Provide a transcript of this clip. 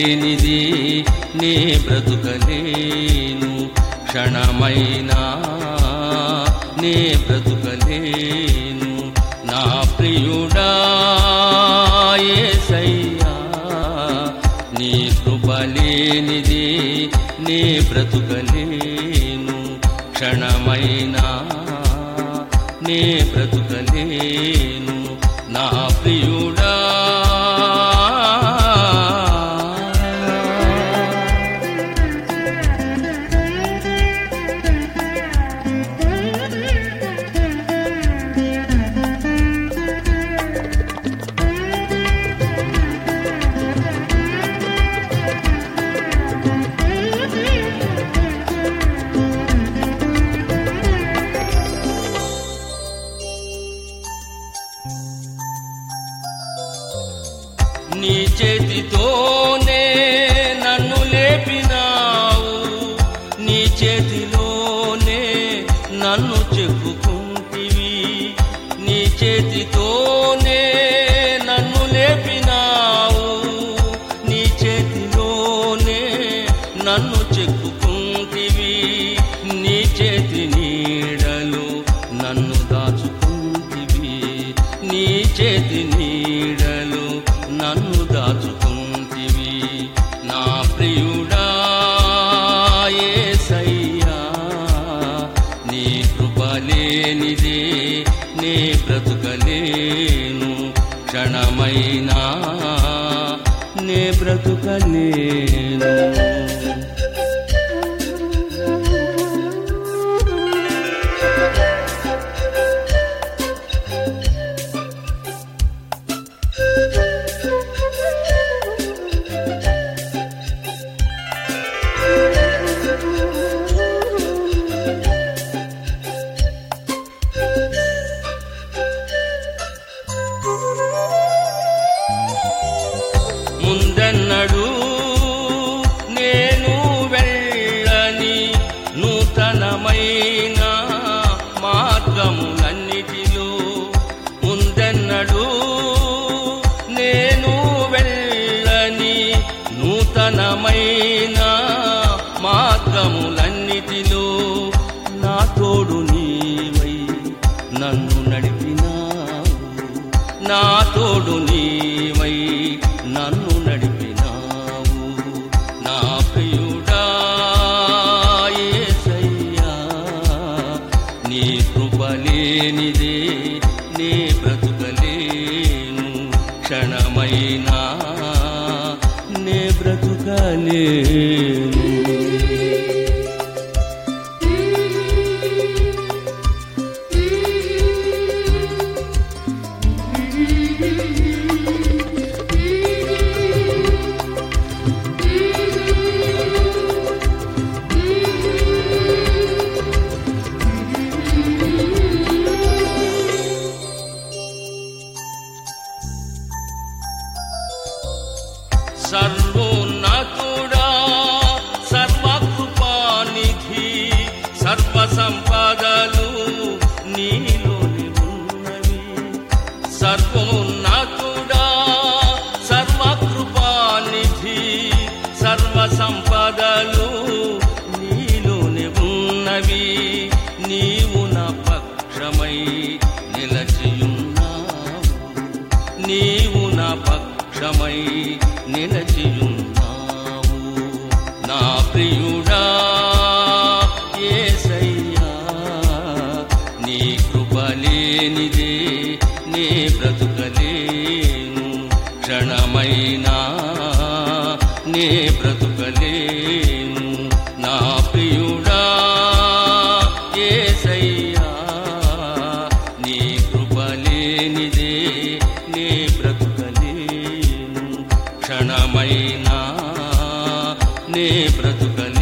లేనిది నే బ్రతుకలేను క్షణమైనా నే బ్రతుకలేను నా ప్రియుడా యేసయ్యా నీ కృప లేనిది నే బ్రతుకలేను క్షణమైనా నే బ్రతుకలేను నా ప్రియుడా నీ చేతితోనే నన్ను లేపినావు నీ చేతిలోనే నన్ను చెక్కుకుంటివి నీ చేతితోనే నన్ను లేపినావు నీ చేతిలోనే నన్ను చెక్కుకుంటివి నీ చేతి నీడలు నన్ను దాచుకుంటివి నీ చేతి నీడలు నన్ను దాచుకుంటివి నా ప్రియుడా యేసయ్యా నీ కృప లేనిదే నే బ్రతుకలేను క్షణమైనా నే బ్రతుకలేను ముందన్నడు నేను వెళ్ళని నూతనమైన మార్గములన్నిటిలో ముందన్నడు నేను వెళ్ళని నూతనమైన మార్గములన్నిటిలో నా తోడు నీవై నన్ను నడిపినావు నా తోడు నీవై నన్ను నడిపినావు నా ప్రియుడా యేసయ్యా నీ కృప లేనిదే నే బ్రతుకలేను క్షణమైనా నే బ్రతుకలేను సర్వోన్నతుడా సర్వకృపానిధి సర్వ సంపదలు నీలోని ఉన్నవి సర్వోన్నతుడా సర్వకృపానిధి సర్వ సంపదలు నీలోని ఉన్నవి నీవు నా పక్షమై నిలచియున్నావు నీవు నా పక్షమై నిలచియున్నావు నా ప్రియుడా యేసయ్యా నీ కృప లేనిదే నే బ్రతుకలేను క్షణమైనా నే బ్రతుకలేను నా ప్రియుడా యేసయ్యా నీ కృప లేనిదే నే బ్రతుకలేను క్షణమైనా నే బ్రతుకలేను